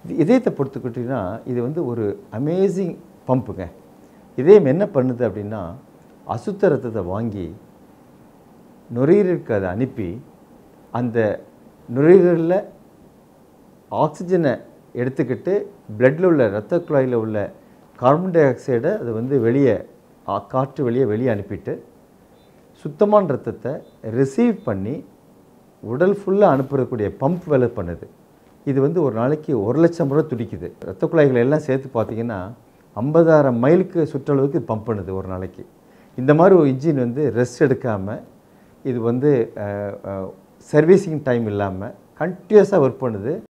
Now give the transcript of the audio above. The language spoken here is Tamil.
இது இதயத்தை பொறுத்துக்கிட்டிங்கன்னா இது வந்து ஒரு அமேசிங் பம்புங்க இதயம் என்ன பண்ணுது அப்படின்னா அசுத்த ரத்தத்தை வாங்கி நுரையீரலுக்கு அதை அனுப்பி அந்த நுரையீரலில் ஆக்சிஜனை எடுத்துக்கிட்டு பிளட்டில் உள்ள இரத்த குழாயில் உள்ள கார்பன் டை ஆக்சைடை அது வந்து வெளியே ஆ- காற்று வெளியே வெளியே அனுப்பிட்டு சுத்தமான ரத்தத்தை ரிசீவ் பண்ணி உடல் ஃபுல்லாக அனுப்புறக்கூடிய பம்ப் வேலை பண்ணுது இது வந்து ஒரு நாளைக்கு ஒரு லட்சம் முறை துடிக்குது ரத்த குழாய்களை எல்லாம் சேர்த்து பார்த்தீங்கன்னா ஐம்பதாயிரம் மைலுக்கு சுற்றளவுக்கு பம்ப் பண்ணுது ஒரு நாளைக்கு இந்த மாதிரி ஒரு இன்ஜின் வந்து ரெஸ்ட் எடுக்காமல் இது வந்து சர்வீசிங் டைம் இல்லாமல் கண்டினியூஸாக ஒர்க் பண்ணுது